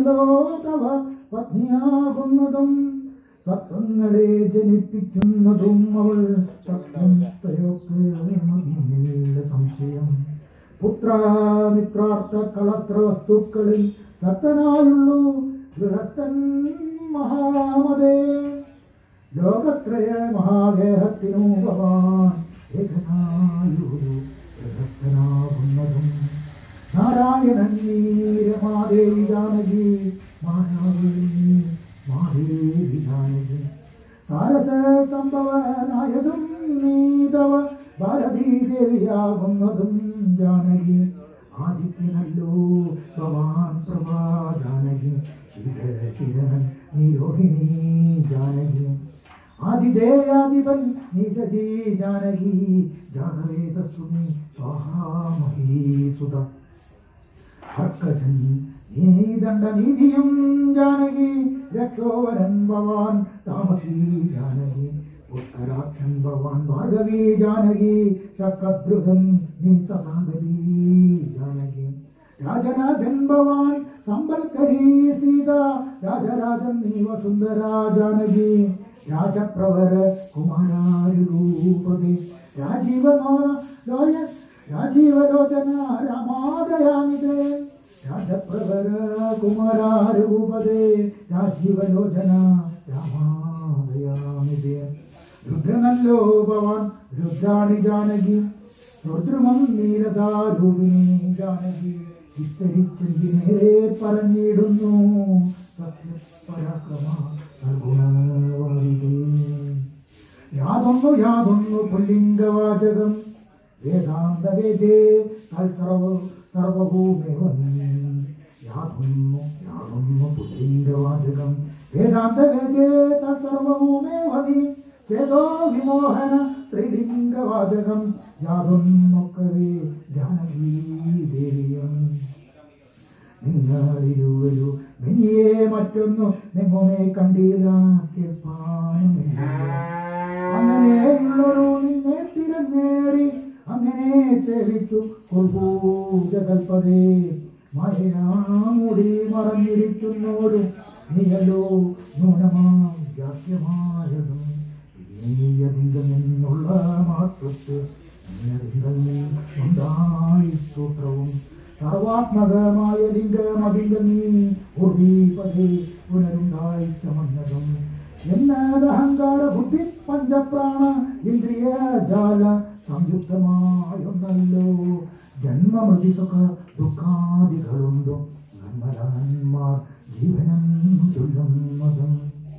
നീയല്ലോ തവ പത്നിയാകുന്നതും സത്വങ്ങളെ ജനിപ്പിക്കുന്നതും അവൾ സത്യത്തയൊക്കെ മതിയില്ല സംശയം പുത്രമിത്രാർത്ഥ കളത്ര വസ്തുക്കളിൽ സത്തനായുള്ളൂ ഗൃഹസ്ഥൻ മഹാമതേ ലോകത്രയ മഹാദേഹത്തിനു ഭവാൻ ഏകനായൊരു ഗൃഹസ്ഥനാകുന്നതും നാരായണൻ നീരമാദേവി ജാനകി മായാവി മാദേവി ജാനകി സാരസ സംഭവനായതും നീതവ ഭാരതീ ദേവിയാകുന്നതും ജാനകി ആദിത്യനല്ലോ ഭവാൻ പ്രഭാ ജാനകി ശിവകിരണൻ നീ രോഹിണി ജാനകി ആദിദേയാദിപൻ നീ ശശി ജാനകി ജാതവേദസുനി സ്വാഹാമഹീസുത ഹർക്കജൻ നീ ദണ്ഡനീതിയും ജാനകി രക്ഷോവരൻ ഭവാൻ താമസി ജാനകി ഉത്തരാക്ഷൻ ഭവാൻ ഭാർഗവി ജാനകി ശക്രദ്രുതൻ നീ സതാഗതി ജാനകി രാജരാജൻ ഭവാൻ സമ്പൽക്കരി സീത രാജരാജൻ നീ വസുന്ധര ജാനകി രാജപ്രവര കുമാരൂപതി രാജീവനോ ലോയ രാജീവലോചന രാമാദയാമിതേ രാജപ്രവര കുമാരൂപതേ രാജീവലോചന രാമാദയാമിതേ രുദ്രനല്ലോ ഭവാൻ രുദ്രാണി ജാനകി രുദ്രമം നീലതാരൂപിണി ജാനകി വിസ്തരിച്ചെങ്കിനേരെ പറഞ്ഞിടുന്നു സത്യപരാക്രമ സൽഗുണവാരികേ യാതൊന്നു യാതൊന്നു പുല്ലിംഗവാചകം വേദാന്ത വേദേ സർവ സർവഭൂമേവൻ യാതൊന്നു യാതൊന്നു പുല്ലിംഗവാചകം വേദാന്ത വേദേ സർവഭൂമേവതി ചേതോ വിമോഹന സ്ത്രീലിംഗവാചകം യാതൊന്നൊക്കവേ ജാനകീ ദേവിയം നിങ്ങളിരുവരു മെനിയെ മറ്റൊന്നു നിങ്ങുമേ കണ്ടില്ല കേൾപ്പാനുമില്ല അങ്ങനെയുള്ളൊരു നിന്നെ തിരഞ്ഞേറി അങ്ങനെ സേവിച്ചു കൊൽപൂജ കൽപ്പതേ മഴയാമുടി മറഞ്ഞിരിക്കുന്നോരും നീയല്ലോ ന്യൂനമാം ജാത്യമായതും നീയതിങ്കൽ നിന്നുള്ള മാറ്റത്ത് നീയതിങ്കൽ നിന്നുണ്ടായി സൂത്രവും സർവാത്മകമായ ലിംഗമതിങ്കൽ നീ ഉർവീപതേ പുനരുണ്ടായി ചമഞ്ഞതും എന്നത് അഹങ്കാര ബുദ്ധി പഞ്ചപ്രാണ ഇന്ദ്രിയ ജാല സംയുക്തമായൊന്നല്ലോ ജന്മമൃതി സുഖ ദുഃഖാദികളുണ്ടോ നന്മരാന്മാർ ജീവനം ചൊല്ലുന്നതും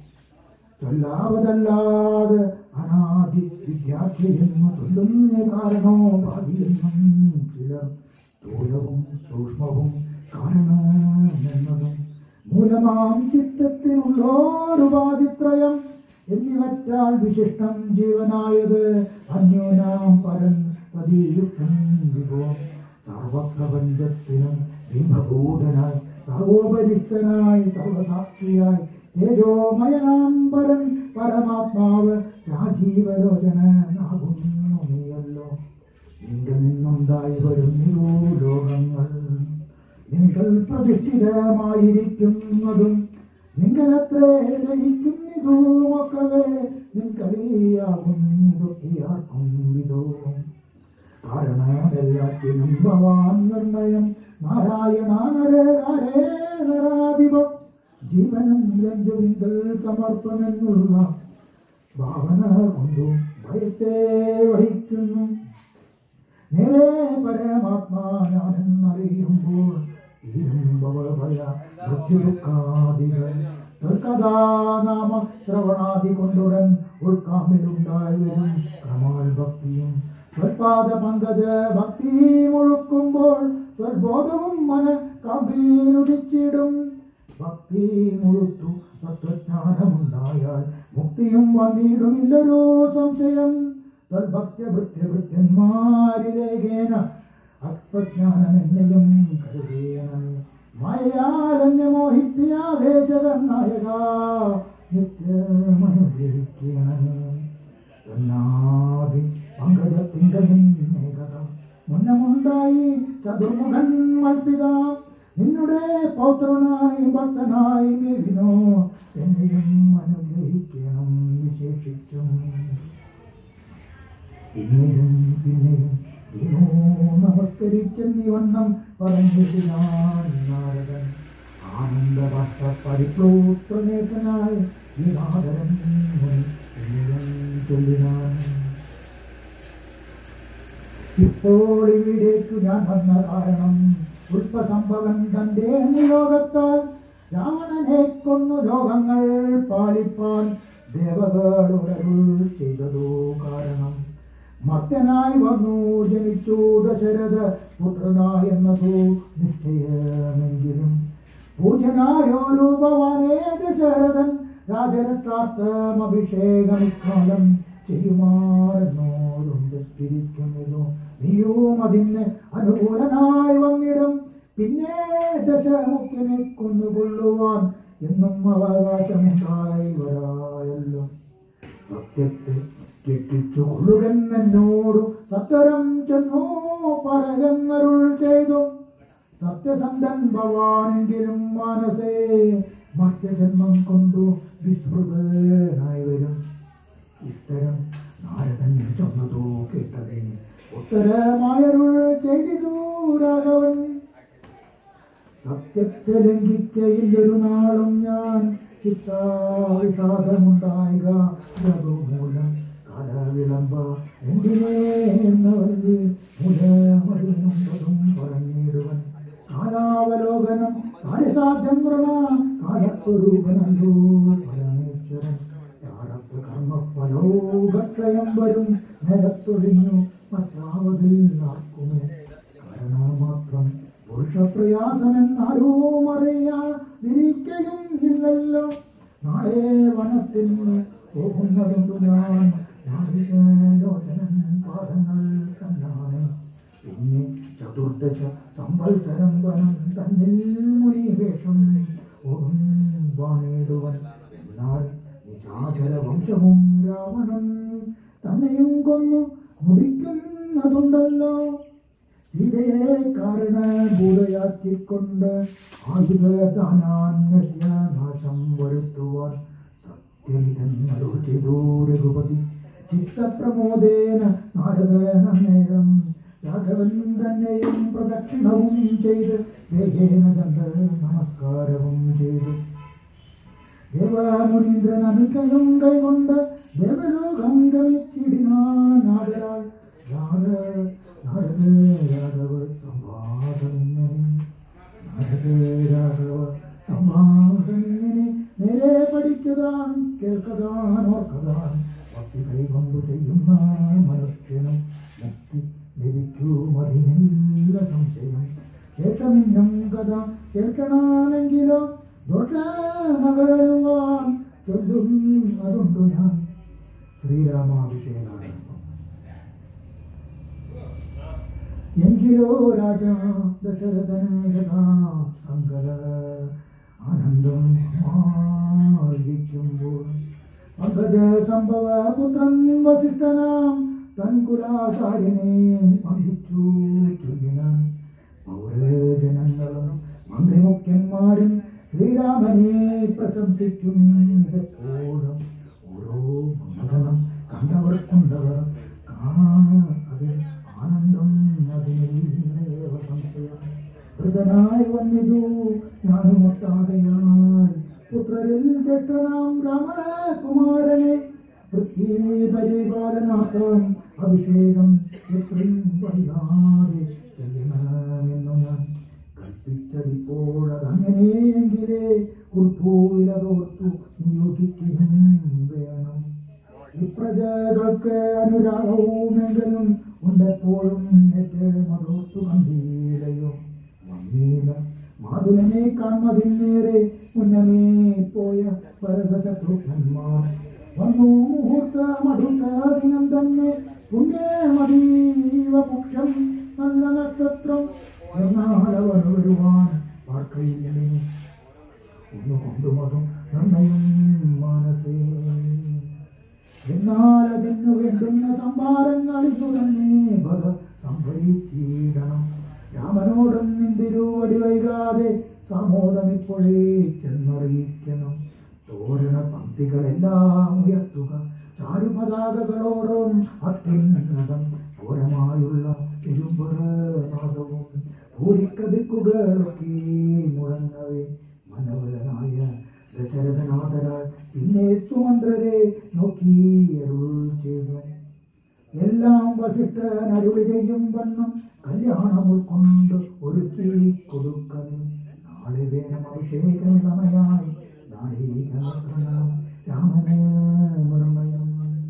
ചൊല്ലാവതല്ലാതെ അനാദി വിദ്യാർത്ഥി ജന്മ ചൊല്ലുന്ന കാരണോ ഭാവിയെന്നും ചിലർ സ്ഥൂലവും സൂക്ഷ്മവും കാരണമെന്നതും മൂലമാം ചിത്തത്തിനുള്ളോരുപാധിത്രയം എന്നിവറ്റാൽ വിശിഷ്ടം ജീവനായത് അന്യോനാം പരൻ പതിയുക്തം വിഭോ സർവപ്രപഞ്ചത്തിനും ബിംബഭൂതനായി സർവോപരിക്തനായി സർവസാക്ഷിയായി തേജോമയനാം പരൻ പരമാത്മാവ് രാജീവലോചനാകുന്നു നീയല്ലോ നിന്റെ നിന്നുണ്ടായി വരുന്നിരൂ ലോകങ്ങൾ നിങ്ങൾ പ്രതിഷ്ഠിതമായിരിക്കുന്നതും നിങ്ങളത്രേ ലയിക്കുന്നിതുമൊക്കവേ നിൻകളിയാകുന്നതൊക്കെയാർക്കും വിധോ കാരണമെല്ലാത്തിനും ഭവാൻ നിർണയം നാരായണാനരേ നരാധിപം ജീവനും രഞ്ജുവിങ്കൽ സമർപ്പമെന്നുള്ള ഭാവന കൊണ്ടു ഭയത്തെ വഹിക്കുന്നു നേരെ പരമാത്മാ ഞാനെന്നറിയുമ്പോൾ ഭയ മൃത്യുദുഃഖാദികൾ തൽക്കഥാ നാമ ശ്രവണാദി കൊണ്ടുടൻ ഉൾക്കാമ്പിലുണ്ടായി വരും ക്രമാൽ ഭക്തിയും ത്വൽപാദ പങ്കജ ഭക്തി മുഴുക്കുമ്പോൾ ത്വൽബോധവും മന കമ്പീരുടിച്ചിടും ഭക്തി മുഴുത്തു തത്വജ്ഞാനമുണ്ടായാൽ മുക്തിയും വന്നിടുമില്ലൊരു സംശയം തൽഭക്ത്യഭൃത്യഭൃത്യന്മാരിലേകേന ആത്മജ്ഞാനമെന്നെയും കരുതേണം മായാലെന്നെ മോഹിപ്പിയാതെ ജഗന്നായക നിത്യമനുഗ്രഹിക്കണമേ തന്നാദി പങ്കജത്തിങ്കലിന്നേകത മുന്നമുണ്ടായി ചതുർമുഖൻ മൽപിത നിന്നുടെ പൗത്രനായി ഭക്ത ചെന്നിവണ്ണം പറഞ്ഞിട്ടിനാൻ നാരദൻ ആനന്ദഭാഷ പരിപ്ലൂത്രനേതനായ വിനാദരൻ ചൊല്ലിനാൻ ഇപ്പോൾ ഇവിടേക്കു ഞാൻ വന്ന കാരണം ഉൽപ്പസംഭവൻ തന്റെ നിയോഗത്താൽ രാവണനെ കൊന്നു ലോകങ്ങൾ പാലിപ്പാൻ ദേവകളുടരുൾ ചെയ്തതു കാരണം മർത്യനായി വന്നു ജനിച്ചു ദശരഥ പുത്രനായെന്നതു നിശ്ചയമെങ്കിലും പൂജ്യനായോരു ഭവാനേ ദശരഥൻ രാജരക്ഷാർത്ഥം അഭിഷേകമിക്കാലം ചെയ്യുമാറെന്നോടുണ്ട് തിരിക്കുന്നതു നീയും അതിന് അനുകൂലനായി വന്നിടും പിന്നെ ദശമുഖ്യനെ കൊന്നുകൊള്ളുവാൻ എന്നും അവകാശമുണ്ടായി വരായല്ലോ സത്യത്തെ കെട്ടിച്ചു കൊള്ളുകെന്നോടു സത്വരം ചെന്നു പറകന്നരുൾ ചെയ്തു സത്യസന്ധൻ ഭവാനെങ്കിലും മനസ്സേ മർത്യജന്മം കൊണ്ടു വിസ്മൃതനായി വരും ഇത്തരം നാരദൻ ചൊന്നതോ കേട്ടതേ ഉത്തരമായരുൾ ചെയ്തിതു രാഘവൻ സത്യത്തെ ലംഘിക്കയില്ലൊരു നാളും ഞാൻ ചിത്താവിഷാദമുണ്ടായിക മൂലം കടവിളമ്പ എന്തിനേ എന്നവർക്ക് മുലമറിയുന്നതും പറഞ്ഞിടുവൻ കാലാവലോകനം കാര്യസാധ്യം കൃണ കാലസ്വരൂപനല്ലോ പരമേശ്വരൻ പ്രാരബ്ധ കർമ്മഫലോകക്ഷയം വരും നിലത്തൊഴിഞ്ഞു മറ്റാവതിൽ ആർക്കുമേ കാരണമാത്രം പുരുഷപ്രയാസമെന്നാരും അറിയാതിരിക്കയും ഇല്ലല്ലോ നാളെ വനത്തിൽ പോകുന്നതുണ്ടു ഞാൻ ലോചനൻ പാദങ്ങൾ കണ്ടാണ് പിന്നെ ചതുർദശ സംവത്സരം വനം തന്നിൽ മുനിവേഷം ഓടും വാണിടുവൻ എന്നാൽ നിശാചര വംശവും രാവണൻ തന്നെയും കൊന്നു മുടിക്കുന്നതുണ്ടല്ലോ സീതയെ കാരണഭൂതയാക്കിക്കൊണ്ട് ആയുധദാനാന്യ നാശം വരുത്തുവാൻ സത്യമിതെന്നോ ചെയ്തു രഘുപതി ചിത്തപ്രമോദേന നാരദന നേരം രാഘവൻ തന്നെയും പ്രദക്ഷിണവും ചെയ്ത് വേഗേന കണ്ട് നമസ്കാരവും ചെയ്തു ദേവമുനീന്ദ്രൻ അനുഗ്രഹം കൈകൊണ്ട് ദേവലോകം ഗമിച്ചിടിനാദരാൽ നാരദ രാഘവ സംവാദമിങ്ങനെ നാരദ രാഘവ സംവാദമിങ്ങനെ നേരെ പഠിക്കുതാൻ കേൾക്കതാൻ ഓർക്കതാൻ ഭക്തി കൈകൊണ്ടു ചെയ്യുന്ന മനുഷ്യനും മുക്തി ലഭിക്കുമതിനില്ല സംശയം ശേഷമിന്നം കഥ കേൾക്കണമെങ്കിലോ ദോഷമകരുവാൻ ചൊല്ലും അതുണ്ടു ഞാൻ ശ്രീരാമാഭിഷേകം എങ്കിലോ രാജ ദശരഥനേകഥാ സങ്കല ആനന്ദം മാർഗിക്കുമ്പോൾ പങ്കജ സംഭവ പുത്രൻ വസിഷ്ഠനാം തൻകുലാചാര്യനെ വഹിച്ചു ചൊല്ലിനാൻ പൗരജനങ്ങളും മന്ത്രിമുഖ്യന്മാരും ശ്രീരാമനെ പ്രശംസിക്കും ഇതെപ്പോഴും ഓരോ മണ്ഡലം കണ്ടവർക്കുണ്ടവർ അതിൽ ആനന്ദം അതിനേവ സംശയം ഹൃദനായി വന്നിതു ഞാനുമൊട്ടാകയാൽ പുത്രരിൽ ജട്ടനാം രാമകുമാരനെ വൃത്തി പരിപാലനാർത്ഥം അഭിഷേകം എത്രയും വൈകാതെ ചെയ്യണമെന്നു ഞാൻ കൽപ്പിച്ചതിപ്പോഴതങ്ങനെയെങ്കിലേ ഉൾഭൂവിലതോർത്തു നിയോഗിക്കുകയും വേണം ഇപ്രജകൾക്ക് അനുരാഗവുമെങ്കിലും ഉണ്ടെപ്പോഴും നേറ്റ് മതോർത്തു കണ്ടീലയോ വന്നീല മാതുലനെ കാൺമതിന്നേറെ മുന്നമേ പോയ ഭരതശത്രുഘ്നന്മാർ വന്നു മുഹൂർത്തമടുത്ത ദിനം തന്നെ പുണ്യമതീവ പക്ഷം നല്ല നക്ഷത്രം എന്നാലവർ വരുവാൻ പാർക്കയില്ലേ ഒന്ന് കൊണ്ടുമതും നിർണയം മനസ്സേ എന്നാൽ അതിനു വേണ്ടുന്ന സംഭാരങ്ങൾ ഇതു തന്നെ ഭഗ സംഭരിച്ചിടണം രാമനോടും നിന്തിരുവടി വൈകാതെ സമോദം ഇപ്പോഴേ ചെന്നറിയിക്കണം തോരണ പന്തികളെല്ലാം ഉയർത്തുക ചാരുപതാകകളോടും അത്യുന്നതം ഘോരമായുള്ള ഇരുമ്പ് നാദവും ഭൂരിക്കതിക്കുകളൊക്കെ മുഴങ്ങവേ മനവനായ ദശരഥനാഥരാൽ പിന്നെ സുമന്ത്രരെ നോക്കി അരുൾ ചെയ്തു എല്ലാം വസിട്ടൻ അരുളി ചെയ്യും വണ്ണം കല്യാണം ഉൾക്കൊണ്ട് ഒരുക്കി കൊടുക്കണേ നാളെ വേണം അഭിഷേകമിളമയായി നാളീകരണം രാമന് നിർണയം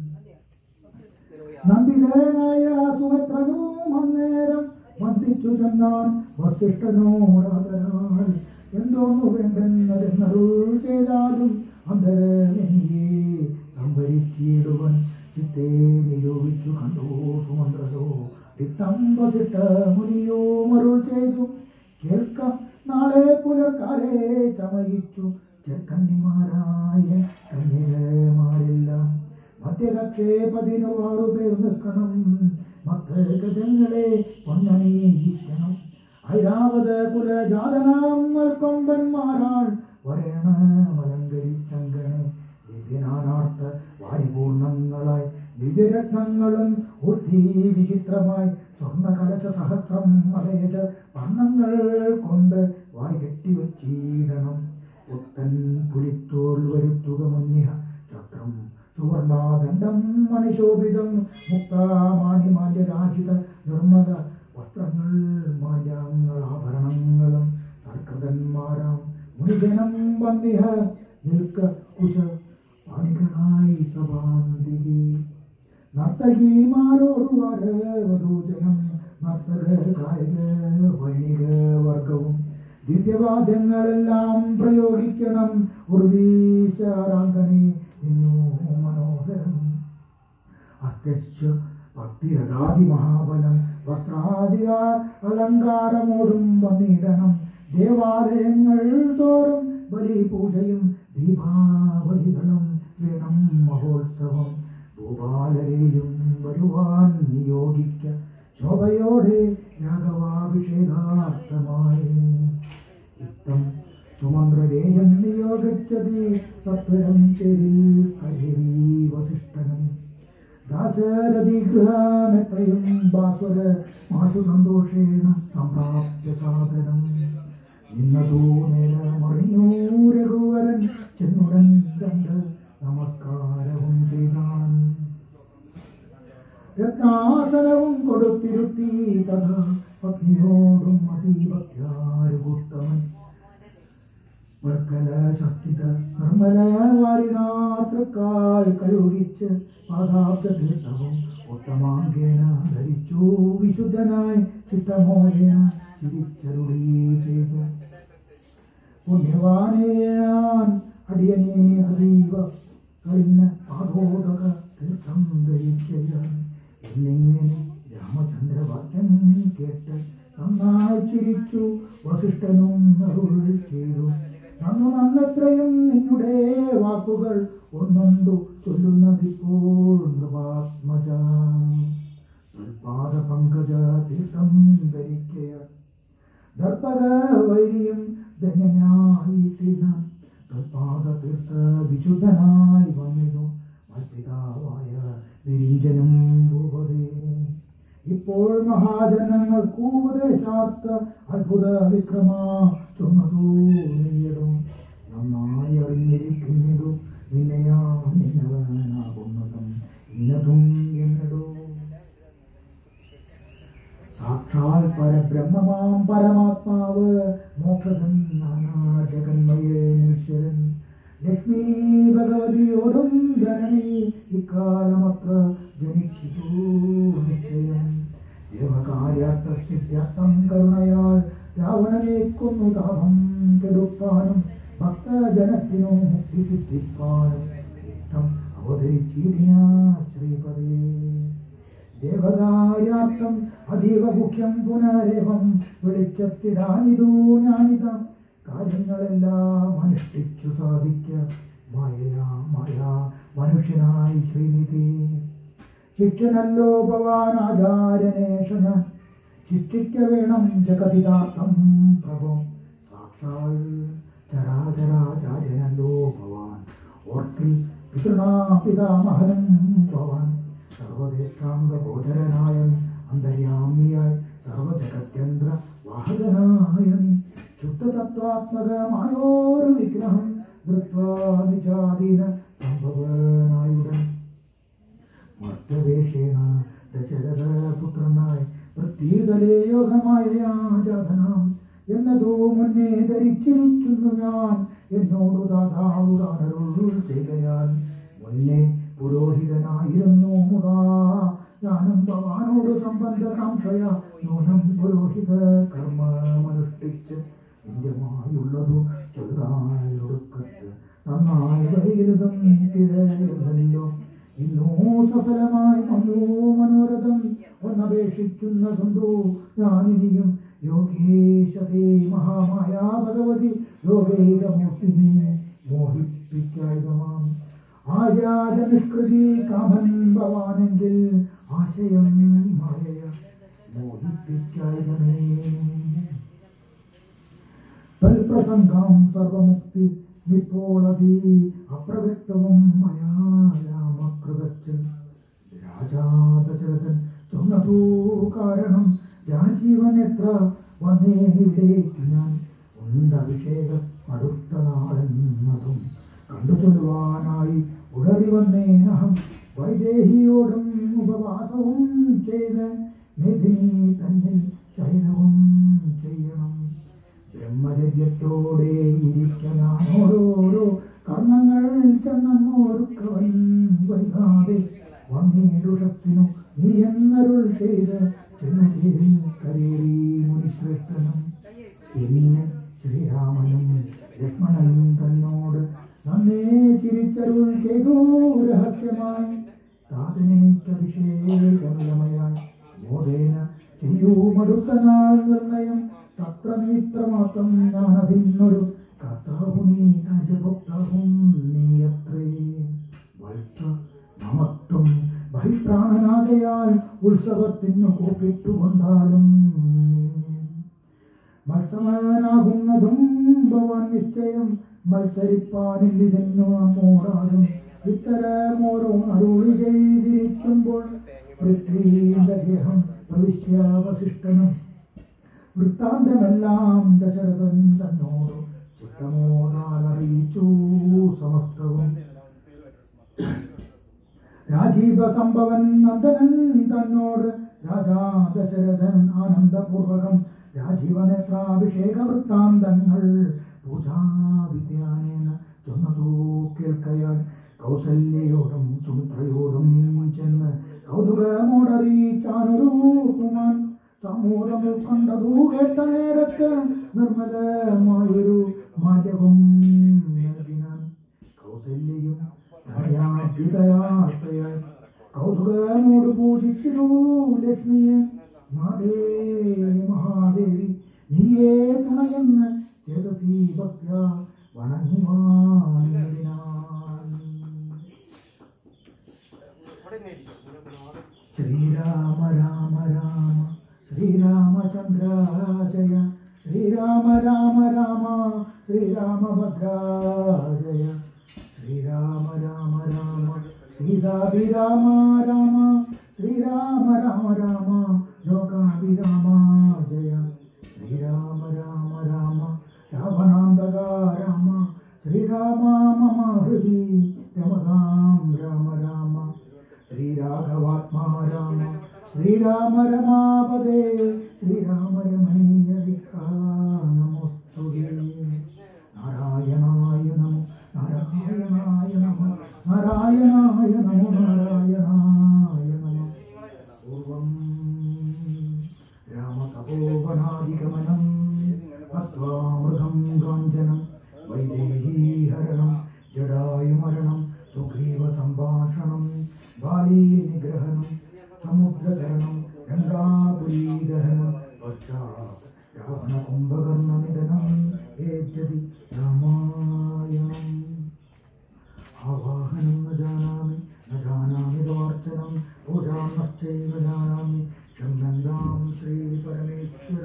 നന്ദിതനായ സുഭദ്രനും അന്നേരം വന്ദിച്ചു ചെന്നാൻ വസിഷ്ഠനോടാദരാൽ എന്തോന്നു വേണ്ടെന്നതെന്നരുൾ ചെയ്താലും അന്തരമെനിയെ സംഭരിച്ചിടുവൻ ചിത്തെ നിരൂപിച്ചു കണ്ടു സുമന്ത്രരോ ചിത്തം വസിട്ട മുനിയോ മരുൾ ചെയ്തു കേൾക്കാം നാളെ പുലർക്കാലെ ചമയിച്ചു ചെക്കണ്ണിമാരായ കന്യകമാരെല്ലാം മധ്യകക്ഷേ പതിനാറു പേർ നിൽക്കണം മക്കളെ പൊന്നണിയിക്കണം ഐരാവത് കുലജാതനാം നൽക്കൊമ്പന്മാരാൾ വരണമലങ്കരിച്ചങ്കനെ ദിവ്യനാനാർത്ഥ വാരിപൂർണങ്ങളായി ദിവ്യരത്നങ്ങളും ഊർത്തി വിചിത്രമായി സ്വർണ്ണ കലശ സഹസ്രം മലയജ വർണ്ണങ്ങൾ കൊണ്ട് വായി കെട്ടിവച്ചിടണം പുത്തൻ പുലിത്തോൽ വരുത്തുക മുന്നിഹ ചത്രം സുവർണാദണ്ഡം മണിശോഭിതം മുക്താമാണിമാല്യരാജിത നിർമ്മല വസ്ത്രങ്ങൾ മാല്യങ്ങൾ ആഭരണങ്ങളും സർക്കൃതന്മാരാം മുനിജനം വന്നിഹ നിൽക്ക കുശ പാണികളായി സഭാന്തികെ നർത്തകിമാരോട് വരവധൂജനം നർത്തക കായിക വൈണിക വർഗവും ദിവ്യവാദ്യങ്ങളെല്ലാം പ്രയോഗിക്കണം ഉർവീശാരാങ്കണി നിന്നു മനോഹരം അത്യശ്ച ഭക്തിരഥാതി മഹാബലം വസ്ത്രാദിക അലങ്കാരമോടും വന്നിടണം ദേവാലയങ്ങൾ തോറും ബലിപൂജയും ദീപാവലികളും വേണം മഹോത്സവം ഭൂപാലരെയും വരുവാൻ നിയോഗിക്ക ശോഭയോടെ രാഘവാഭിഷേകാർത്ഥമായി ഇത്തം സുമന്ത്രരേയം നിയോഗിച്ചത് സത്വരം ചെരിൽ കലിരി വസിഷ്ഠനും ദാശരഥി ഗൃഹമെത്രയും ബാസുര മാസു സന്തോഷേണ സംപ്രാപ്യ സാദരം ഇന്നതൂ നേരമറിഞ്ഞൂ രഘുവരൻ ചെന്നുടൻ കണ്ട് നമസ്കാരവും ചെയ്താൻ രത്നാസനവും കൊടുത്തിരുത്തി തഥാ പത്നിയോടും അതീഭക്തിയാരുകൂട്ടവൻ വർക്കല ശസ്തിത നിർമ്മല വാരിണാതൃക്കാൽ കഴുകിച്ച് പാദാബ്ദ തീർത്ഥവും ഉത്തമാങ്കേന ധരിച്ചു വിശുദ്ധനായി ചിത്തമോഹേന ചിരിച്ചരുളി ചെയ്തു പുണ്യവാനേയാൻ അടിയനെ അതീവ കഴിഞ്ഞ പാദോദക തീർത്ഥം ധരിക്കയാൻ എന്നിങ്ങനെ രാമചന്ദ്രവാക്യം കേട്ട് നന്നായി ചിരിച്ചു വസിഷ്ഠനും അരുൾ ചെയ്തു നന്നു നന്നത്രയും നിന്നുടെ വാക്കുകൾ ഒന്നൊണ്ടു ചൊല്ലുന്നതിപ്പോൾ നൃപാത്മജ പാദ പങ്കജ തീർത്ഥം ധരിക്കയ ദർപ്പക വൈരിയും ധന്യനായിട്ടിടാൻ തൽപാദ തീർത്ഥ വിശുദ്ധനായി വന്നിതു മൽപിതാവായ വിരീജനും ഭൂപതേ ഇപ്പോൾ മഹാജനങ്ങൾക്കു ഉപദേശാർത്ഥ അത്ഭുത വിക്രമ ചൊന്നതു നീയടും നന്നായി അറിഞ്ഞിരിക്കുന്നിതു നിന്നെയാ നിന്നവനാകുന്നതും ഇന്നതും എന്നിടും സാക്ഷാൽ പരബ്രഹ്മമാം പരമാത്മാവ് മോക്ഷതൻ നാനാജഗന്മയേശ്വരൻ ലക്ഷ്മി ഭഗവതിയോടും ധരണി ഇക്കാലമത്ര ജനിച്ചു നിശ്ചയം ദേവകാര്യാർത്ഥസ്ഥിത്യർത്ഥം കരുണയാൽ രാവണനെ കൊന്നു താപം കെടുപ്പാനും ഭക്തജനത്തിനു മുക്തി സിദ്ധിപ്പാനും യുദ്ധം അവതരിച്ചിടിയ ശ്രീപദേ ദേവകാര്യാർത്ഥം അതീവ മുഖ്യം പുനരേവം വെളിച്ചത്തിടാനിതൂ ഞാനിത കാര്യങ്ങളെല്ലാം അനുഷ്ഠിച്ചു സാധിക്ക മായയാ മായ മനുഷ്യനായി ശ്രീനിധി ശിക്ഷനല്ലോ ഭവാൻ ആചാര്യനേഷ ഞാൻ ശിക്ഷിക്ക വേണം ജഗതിദാർത്ഥം പ്രഭോ സാക്ഷാൽ ചരാചരാചാര്യനല്ലോ ഭവാൻ ഓർക്കിൽ പിതൃണാ പിതാമഹനും ഭവാൻ സർവദേശാന്ത ഗോചരനായ അന്തര്യാമിയായി സർവജഗത്യന്ത്ര വാഹകനായ നീ ശുദ്ധതത്വാത്മകമായോരു വിഗ്രഹം ധൃത്വാദിജാതീന സംഭവനായുടൻ മർത്തവേഷേണ ദശരഥ പുത്രനായി പ്രത്യേകലേ യോഗമായ ജാതനാം എന്നതോ മുന്നേ ധരിച്ചിരിക്കുന്നു ഞാൻ എന്നോട് ദാതാവുടാനരുൾ ചെയ്തയാൽ മുന്നേ പുരോഹിതനായിരുന്നു മുതാ ഞാനും ഭവാനോട് സംബന്ധകാംക്ഷയ നൂനം പുരോഹിത കർമ്മമനുഷ്ഠിച്ച് നിത്യമായുള്ളതു ചെറുതായൊടുക്കത്ത് നന്നായി വരികരുതും കിഴയല്ലോ ഇന്നോ സഫലമായി വന്നു മനോരഥം ഒന്നപേക്ഷിക്കുന്നതുണ്ടോ ഞാനിനിയും യോഗേശതേ മഹാമായ ഭഗവതി യോഗൈകമൂർത്തിനെ മോഹിപ്പിക്കായകമാം ആര്യാജ നിഷ്കൃതി കാമൻ ഭവാനെങ്കിൽ ആശയം മായ മോഹിപ്പിക്കായകമേ തൽപ്രസംഗം സർവമുക്തി വിപ്പോളതി അപ്രവ്യക്തവും മയാ രാമകൃതച്ചൻ രാജാദശരഥൻ ചൊന്നതൂ കാരണം രാജീവൻ എത്ര വന്നേനിവിടേക്ക് ഞാൻ ഉണ്ടഭിഷേകം അടുത്ത നാളെന്നതും കണ്ടു ചൊല്ലുവാനായി ഉടറി വന്നേനഹം വൈദേഹിയോടും ഉപവാസവും ചെയ്ത് മെഥിനി തന്നിൽ ശയനവും ചെയ്യണം ബ്രഹ്മചര്യത്തോടെ ഇരിക്കാൻ ഓരോരോ കർമ്മങ്ങൾ ചെന്നോരുക്കവൻ വൈകാതെ വന്നേടുഷത്തിനു നീ എന്നരുൾ ചെയ്ത് ചെന്നുതേരിൽ കരേറി മുനിശ്രേഷ്ഠനും പിന്നെ ശ്രീരാമനും ലക്ഷ്മണനും തന്നോട് നന്നേ ചിരിച്ചരുൾ ചെയ്തു രഹസ്യമായി താതനെനിക്കഭിഷേകമയമായി മോദേന ചെയ്യൂമടുത്ത നാൾ നിർണയം തത്ര നിമിത്രമാത്രം ഞാനതിനൊരു കർത്താവു നീ അജഭോക്താവും നീയത്രേ വത്സ നമത്വം ബഹിപ്രാണനാകയാൽ ഉത്സവത്തിനു കൂപ്പിട്ടുകൊണ്ടാലും മത്സവനാകുന്നതും ഭവാൻ നിശ്ചയം മത്സരിപ്പാനില്ലിതെന്നു നമ്മോടാകും ഇത്തരമോരോ അരുളി ചെയ്തിരിക്കുമ്പോൾ പൃഥ്വീന്റെ ഗേഹം പ്രവിശ്യ വസിഷ്ഠനും വൃത്താന്തമെല്ലാം ദശരഥൻ തന്നോട് ചിത്തമോദാലറിയിച്ചു സമസ്തവും രാജീവ സംഭവൻ നന്ദനൻ തന്നോട് രാജാ ദശരഥൻ ആനന്ദപൂർവകം രാജീവനേത്രാഭിഷേക വൃത്താന്തങ്ങൾ പൂജാവിദ്യാനേന ചൊന്നതൂ കേൾക്കയാൽ കൗസല്യയോടും സുമിത്രയോടും ചെന്ന് കൗതുകമോടറിയിച്ചാനൊരു കുമാൻ സമൂലം ഉൾക്കൊണ്ടതു കേട്ട നേരത്ത് നിർമ്മലമായൊരു മാല്യവും നൽകിനാൻ കൗസല്യയും തനയാഭ്യുദയാർത്തയായി കൗതുകമോട് പൂജിച്ചിരു ലക്ഷ്മിയെ മാതേ മഹാദേവി നീയേ തുണയെന്ന് ചേതസീ ഭക്യ വണങ്ങുവാൻ ശ്രീരാമ രാമ രാമ ശ്രീരാമചന്ദ്ര ജയ ശ്രീരാമ രാമ രാമ ശ്രീരാമഭദ്ര ജയ ശ്രീരാമ രാമ രാമ സീതാഭിരാമ രാമ ശ്രീരാമ രാമ രാമ ലോകാഭിരാമ ജയ ശ്രീരാമ രാമ രാമ രാവണാന്തക രാമ ശ്രീരാമ മമ ഹൃദി രമതാം രാമ രാമ ശ്രീരാഘവാത്മാ രാമ ശ്രീരാമ രമാപദേ ശ്രീരാമ രമണീയ നമോസ്തുതേ നാരായണായ നമോ നാരായണായ നമോ നാരായണായ നമോ നാരായണായ നമോ പൂർവം രാമതപോവനാദിഗമനം അത്വാമൃതം കാഞ്ചനം വൈദേഹീഹരണം ജടായുമരണം സുഗ്രീവ സംഭാഷണം ബാലീ നിഗ്രഹണം സമുദ്രതരണം ഗംഗാപുരീദഹനം പശ്ചാത് രാവണകുംഭകർണനിധനം ഏത്യതി രാമായണം ആവാഹനം ന ജാനാമി ന ജാനാമി ദോർച്ചനം പൂജാം നശ്ചൈവ ജാനാമി ക്ഷമ്യന്താം ശ്രീ പരമേശ്വര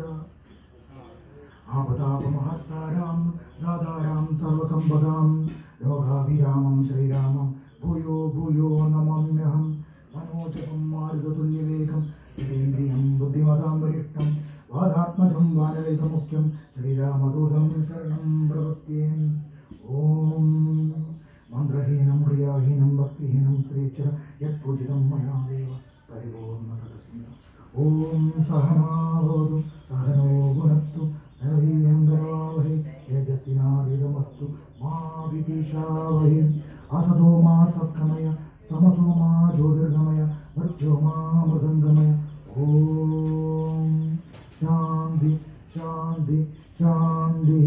ആപതാപമഹത്താരാം ദാതാരാം സർവസമ്പദാം ലോകാഭിരാമം ശ്രീരാമം ഭൂയോ ഭൂയോ നമാമ്യഹം മനോജപം മാരുതതുല്യവേഗം ജിതേന്ദ്രിയം ബുദ്ധിമതാം വരിഷ്ടം വാദാത്മജം വാനവേദമുഖ്യം ശ്രീരാമദൂതം ശരണം പ്രവൃത്തിയേ ഓം മന്ത്രഹീനം ക്രിയാഹീനം ഭക്തിഹീനം ശ്രീച്ച യത്പൂജിതം മയാ ദേവ പരിപൂർണതരസിംഹ ഓം സഹനാവതു സഹനോ ഗുണത്തു നരവീര്യങ്കരാവഹി തേജസ്വിനാദിതമസ്തു മാ വിദിശാവഹി അസതോ മാ സത്കമയ സമസോ മാ ജ്യോതിർഗമയ മൃത്യോ മാ മൃദംഗമയ ഓം ശാന്തി ശാന്തി ശാന്തി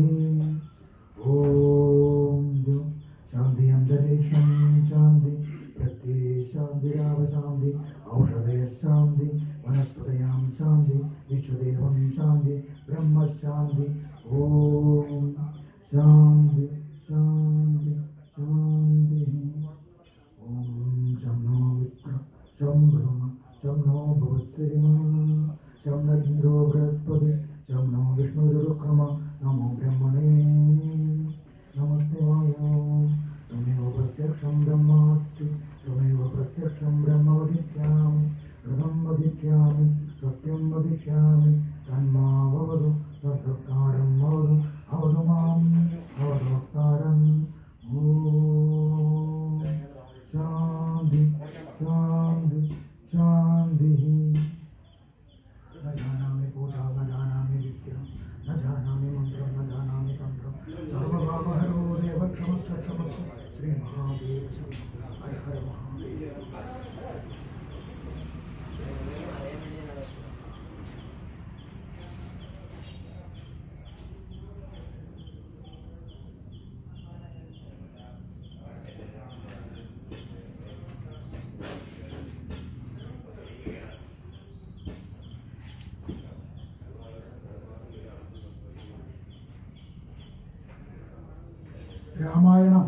ഓം ദ്യം ശാന്തി അന്തരീക്ഷം ശാന്തി പ്രത്യേ ശാന്തിരാവശാന്തി ഔഷധയ ശാന്തി വനസ്പതയാം ശാന്തി വിശ്വദേവം ശാന്തി ബ്രഹ്മശാന്തി ഓം ശാന്തി ശാന്തി ശാന്തി ഓം ശം നോ വിപ്ര ശം ബ്രഹ്മ ശം നോ ഭവത്രിമ ശം ന ഇന്ദ്രോ ബൃഹസ്പതി ശം നോ വിഷ്ണുരുക്രമ നമോ ബ്രഹ്മണേ നമസ്തേ വായോ त्वमेव प्रत्यक्षं ब्रह्मास्मि त्वमेव प्रत्यक्षं ब्रह्म वदिष्यामि हृदं वदिष्यामि सत्यं वदिष्यामि तन्मावतु तद्वक्तारं वदतु अवतु माम् अवतु वक्तारम् ॐ शान्ति शान्ति शान्तिः न जानामि पूजा न जानामि विद्या न जानामि मन्त्रं न जानामि तन्त्रं सर्वभावहरो देव क्षमस्व क्षमस्व श्रीमहादेव हर हर महादेव രാമായണം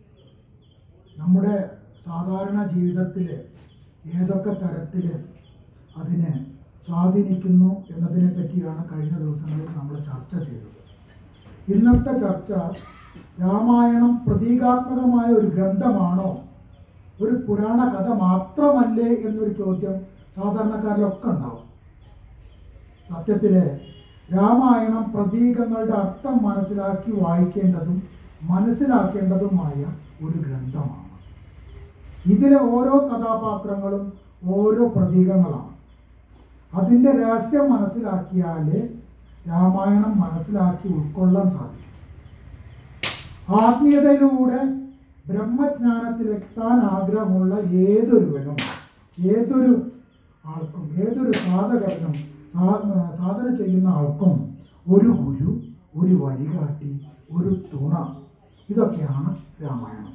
നമ്മുടെ സാധാരണ ജീവിതത്തിൽ ഏതൊക്കെ തരത്തിൽ അതിനെ സ്വാധീനിക്കുന്നു എന്നതിനെ പറ്റിയാണ് കഴിഞ്ഞ ദിവസങ്ങളിൽ നമ്മൾ ചർച്ച ചെയ്തത് ഇന്നത്തെ ചർച്ച രാമായണം പ്രതീകാത്മകമായ ഒരു ഗ്രന്ഥമാണോ ഒരു പുരാണ കഥ മാത്രമല്ലേ എന്നൊരു ചോദ്യം സാധാരണക്കാരിലൊക്കെ ഉണ്ടാവും സത്യത്തിൽ രാമായണം പ്രതീകങ്ങളുടെ അർത്ഥം മനസ്സിലാക്കി വായിക്കേണ്ടതും മനസ്സിലാക്കേണ്ടതുമായ ഒരു ഗ്രന്ഥമാണ് ഇതിലെ ഓരോ കഥാപാത്രങ്ങളും ഓരോ പ്രതീകങ്ങളാണ് അതിൻ്റെ രഹസ്യം മനസ്സിലാക്കിയാൽ രാമായണം മനസ്സിലാക്കി ഉൾക്കൊള്ളാൻ സാധിക്കും ആത്മീയതയിലൂടെ ബ്രഹ്മജ്ഞാനത്തിലെത്താൻ ആഗ്രഹമുള്ള ഏതൊരുവനും ഏതൊരു ആൾക്കും ഏതൊരു സാധകനും സാ- സാധന ചെയ്യുന്ന ആൾക്കും ഒരു ഗുരു ഒരു വഴികാട്ടി ഒരു തുണ ഇതൊക്കെയാണ് രാമായണം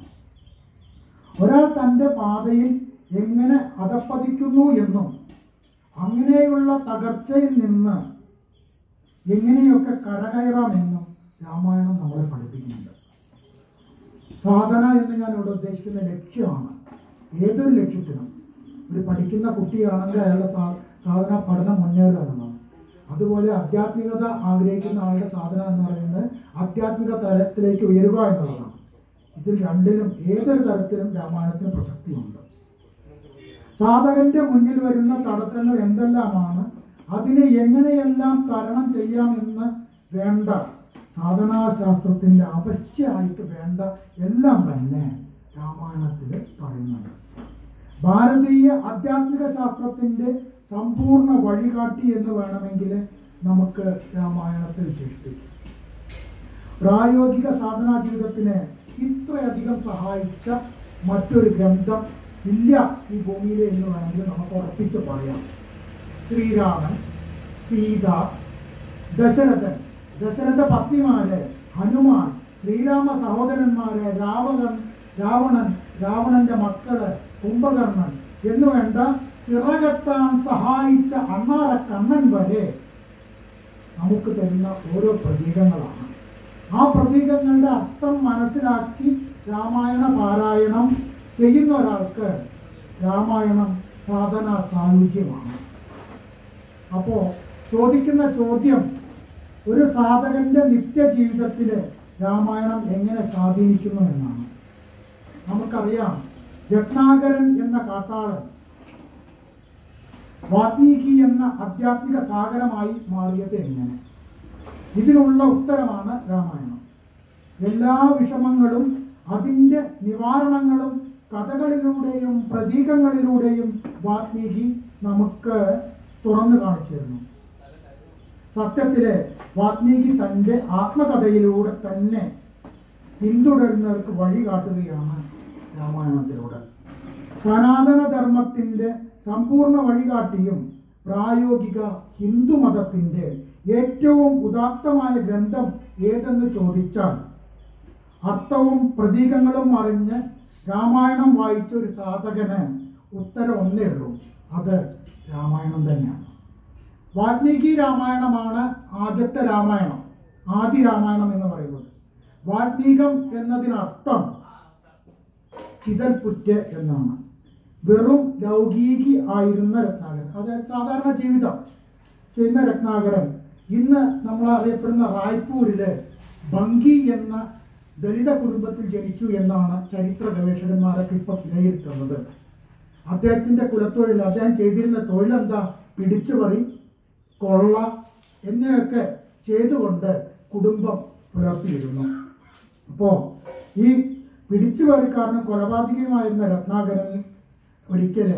ഒരാൾ തൻ്റെ പാതയിൽ എങ്ങനെ അധപ്പതിക്കുന്നു എന്നും അങ്ങനെയുള്ള തകർച്ചയിൽ നിന്ന് എങ്ങനെയൊക്കെ കരകയറാമെന്നും രാമായണം നമ്മളെ പഠിപ്പിക്കുന്നുണ്ട് സാധന എന്ന് ഞാൻ ഇവിടെ ഉദ്ദേശിക്കുന്ന ലക്ഷ്യമാണ് ഏതൊരു ലക്ഷ്യത്തിനും ഒരു പഠിക്കുന്ന കുട്ടിയാണെങ്കിൽ അയാളുടെ സാ- സാധന പഠനം മുന്നേറുക എന്നുള്ളതാണ് അതുപോലെ ആധ്യാത്മികത ആഗ്രഹിക്കുന്ന ആളുടെ സാധന എന്ന് പറയുന്നത് ആധ്യാത്മിക തലത്തിലേക്ക് ഉയരുക എന്നുള്ളതാണ് ഇതിൽ രണ്ടിലും ഏതൊരു തരത്തിലും രാമായണത്തിന് പ്രസക്തിയുണ്ട് സാധകന്റെ മുന്നിൽ വരുന്ന തടസ്സങ്ങൾ എന്തെല്ലാമാണ് അതിനെ എങ്ങനെയെല്ലാം തരണം ചെയ്യാമെന്ന് വേണ്ട സാധനാശാസ്ത്രത്തിൻ്റെ അവശ്യമായിട്ട് വേണ്ട എല്ലാം തന്നെ രാമായണത്തിൽ പറയുന്നുണ്ട് ഭാരതീയ ആധ്യാത്മിക ശാസ്ത്രത്തിൻ്റെ സമ്പൂർണ്ണ വഴികാട്ടി എന്ന് വേണമെങ്കിൽ നമുക്ക് രാമായണത്തെ വിശേഷിപ്പിക്കാം പ്രായോഗിക സാധനാ ജീവിതത്തിന് ഇത്രയധികം സഹായിച്ച മറ്റൊരു ഗ്രന്ഥം ഇല്ല ഈ ഭൂമിയിൽ എന്ന് വേണമെങ്കിൽ നമുക്ക് ഉറപ്പിച്ച് പറയാം ശ്രീരാമൻ സീത ദശരഥൻ ദശരഥ പത്നിമാര് ഹനുമാൻ ശ്രീരാമ സഹോദരന്മാര് രാവണൻ രാവണൻ രാവണന്റെ മക്കള് കുംഭകർണൻ എന്ന് വേണ്ട ചിറകെട്ടാൻ സഹായിച്ച അണ്ണാറ കണ്ണൻ വരെ നമുക്ക് തരുന്ന ഓരോ പ്രതീകങ്ങളാണ് ആ പ്രതീകങ്ങളുടെ അർത്ഥം മനസ്സിലാക്കി രാമായണ പാരായണം ചെയ്യുന്ന ഒരാൾക്ക് രാമായണം സാധന സായുജ്യമാണ് അപ്പോൾ ചോദിക്കുന്ന ചോദ്യം ഒരു സാധകന്റെ നിത്യജീവിതത്തിൽ രാമായണം എങ്ങനെ സ്വാധീനിക്കുന്നു എന്നാണ് നമുക്കറിയാം രത്നാകരൻ എന്ന കാട്ടാളൻ വാത്മീകി എന്ന ആധ്യാത്മിക സാഗരമായി മാറിയത് എങ്ങനെ ഇതിനുള്ള ഉത്തരമാണ് രാമായണം എല്ലാ വിഷമങ്ങളും അതിൻ്റെ നിവാരണങ്ങളും കഥകളിലൂടെയും പ്രതീകങ്ങളിലൂടെയും വാത്മീകി നമുക്ക് തുറന്നു കാണിച്ചു തരുന്നു സത്യത്തിലെ വാത്മീകി തൻ്റെ ആത്മകഥയിലൂടെ തന്നെ പിന്തുടരുന്നവർക്ക് വഴി കാട്ടുകയാണ് രാമായണത്തിലൂടെ സനാതനധർമ്മത്തിൻ്റെ സമ്പൂർണ്ണ വഴികാട്ടിയും പ്രായോഗിക ഹിന്ദുമതത്തിൻ്റെ ഏറ്റവും ഉദാത്തമായ ഗ്രന്ഥം ഏതെന്ന് ചോദിച്ചാൽ അർത്ഥവും പ്രതീകങ്ങളും അറിഞ്ഞ് രാമായണം വായിച്ച ഒരു സാധകന് ഉത്തരം ഒന്നേ ഉള്ളൂ അത് രാമായണം തന്നെയാണ് വാൽമീകി രാമായണമാണ് ആദ്യത്തെ രാമായണം ആദി രാമായണം എന്ന് പറയുന്നത് വാൽമീകം എന്നതിനർത്ഥം ചിതൽപുറ്റ് എന്നാണ് വെറും ലൗകീകി ആയിരുന്ന രത്നാകരൻ അതായത് സാധാരണ ജീവിതം ചെയ്യുന്ന രത്നാകരൻ ഇന്ന് നമ്മൾ അറിയപ്പെടുന്ന റായ്പൂരിലെ ബംഗി എന്ന ദളിത കുടുംബത്തിൽ ജനിച്ചു എന്നാണ് ചരിത്ര ഗവേഷകന്മാരൊക്കെ ഇപ്പൊ വിലയിരുത്തുന്നത് അദ്ദേഹത്തിന്റെ കുലത്തൊഴിൽ അദ്ദേഹം ചെയ്തിരുന്ന തൊഴിലെന്താ പിടിച്ചുപറി കൊള്ള എന്നിവയൊക്കെ ചെയ്തുകൊണ്ട് കുടുംബം പുലർത്തിയിരുന്നു അപ്പോൾ ഈ പിടിച്ചുപറിക്കാരനും കൊലപാതകമായിരുന്ന രത്നാകരൻ ഒരിക്കല്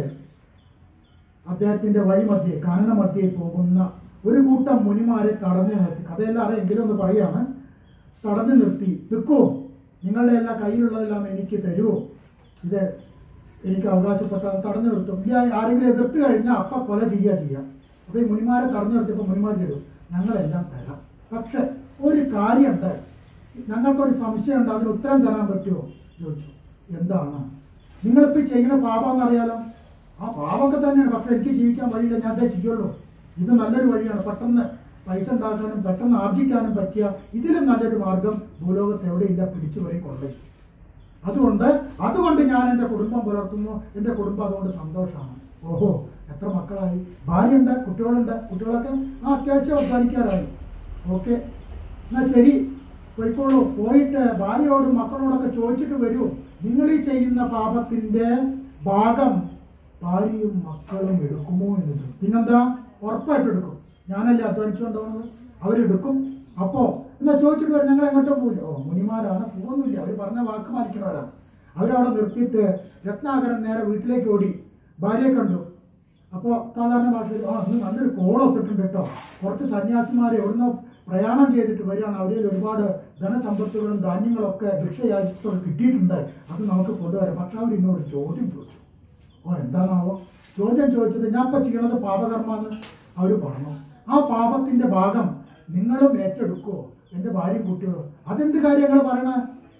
അദ്ദേഹത്തിന്റെ വഴിമധ്യേ കാനന മധ്യേ പോകുന്ന ഒരു കൂട്ടം മുനിമാരെ തടഞ്ഞു നിർത്തി കഥയെല്ലാം അറിയാം എങ്കിലും ഒന്ന് പറയാണ് തടഞ്ഞു നിർത്തി നിൽക്കുമോ നിങ്ങളുടെ എല്ലാ കയ്യിലുള്ളതെല്ലാം എനിക്ക് തരുമോ ഇത് എനിക്ക് അവകാശപ്പെട്ട തടഞ്ഞു നിർത്തും ഇല്ല ആരെങ്കിലും എതിർത്ത് കഴിഞ്ഞാൽ അപ്പം കൊല ചെയ്യുക ചെയ്യാം അപ്പോൾ ഈ മുനിമാരെ തടഞ്ഞു നിർത്തിയപ്പോൾ മുനിമാർ തരും ഞങ്ങളെല്ലാം തരാം പക്ഷെ ഒരു കാര്യമുണ്ട് ഞങ്ങൾക്കൊരു സംശയമുണ്ട് അതിന് ഉത്തരം തരാൻ പറ്റുമോ ചോദിച്ചു എന്താണ് നിങ്ങളിപ്പോൾ ഈ ചെയ്യുന്ന പാപം എന്നറിയാലോ ആ പാപമൊക്കെ തന്നെയാണ് പക്ഷെ എനിക്ക് ജീവിക്കാൻ വഴിയില്ല ഞാൻ അതേ ചെയ്യുള്ളൂ ഇത് നല്ലൊരു വഴിയാണ് പെട്ടെന്ന് പൈസ ഉണ്ടാക്കാനും പെട്ടെന്ന് ആർജിക്കാനും പറ്റിയ ഇതിലും നല്ലൊരു മാർഗം ഭൂലോകത്ത് എവിടെയില്ല പിടിച്ചു പറയും കൊള്ളയും അതുകൊണ്ട് അതുകൊണ്ട് ഞാൻ എൻ്റെ കുടുംബം പുലർത്തുന്നു എൻ്റെ കുടുംബം അതുകൊണ്ട് സന്തോഷമാണ് ഓഹോ എത്ര മക്കളായി ഭാര്യയുണ്ട് കുട്ടികളുണ്ട് കുട്ടികളൊക്കെ ആ അത്യാവശ്യം അധ്വാനിക്കാറായി ഓക്കെ എന്നാൽ ശരി പോയിക്കോളൂ പോയിട്ട് ഭാര്യയോടും മക്കളോടൊക്കെ ചോദിച്ചിട്ട് വരൂ നിങ്ങൾ ഈ ചെയ്യുന്ന പാപത്തിൻ്റെ ഭാഗം ഭാര്യയും മക്കളും എടുക്കുമോ എന്ന് ചോദിച്ചു. പിന്നെന്താ ഉറപ്പായിട്ട് എടുക്കും ഞാനല്ലേ അധ്വാനിച്ചുകൊണ്ടുപോകുന്നത് അവരെടുക്കും അപ്പോൾ എന്നാ ചോദിച്ചിട്ട് വരും ഞങ്ങൾ എങ്ങോട്ടും പോയില്ല ഓ മുനിമാരാണ് പോകുന്നില്ല അവർ പറഞ്ഞ വാക്ക് മാനിക്കുന്നവരാണ് അവരവിടെ നിർത്തിയിട്ട് രത്നാകരൻ നേരെ വീട്ടിലേക്ക് ഓടി ഭാര്യയെ കണ്ടു അപ്പോൾ സാധാരണ ഭാഷയിൽ ആ ഇന്ന് നല്ലൊരു കോൾ ഒത്തിട്ടുണ്ട് കേട്ടോ കുറച്ച് സന്യാസിമാർ എവിടുന്നോ പ്രയാണം ചെയ്തിട്ട് വരികയാണ് അവരിൽ ഒരുപാട് ധനസമ്പത്തുകളും ധാന്യങ്ങളും ഒക്കെ ഭിക്ഷയാചിത്തൊക്കെ കിട്ടിയിട്ടുണ്ട് അത് നമുക്ക് കൊണ്ടുവരാം പക്ഷെ അവർ എന്നോട് ചോദ്യം ചോദിച്ചു ഓ എന്താണാവോ ചോദ്യം ചോദിച്ചത് ഞാൻ ഇപ്പം ചെയ്യണത് പാപകർമ്മാന്ന് അവർ പറഞ്ഞു ആ പാപത്തിൻ്റെ ഭാഗം നിങ്ങളും ഏറ്റെടുക്കുമോ എൻ്റെ ഭാര്യയും കുട്ടികളും അതെന്ത് കാര്യങ്ങൾ പറയണേ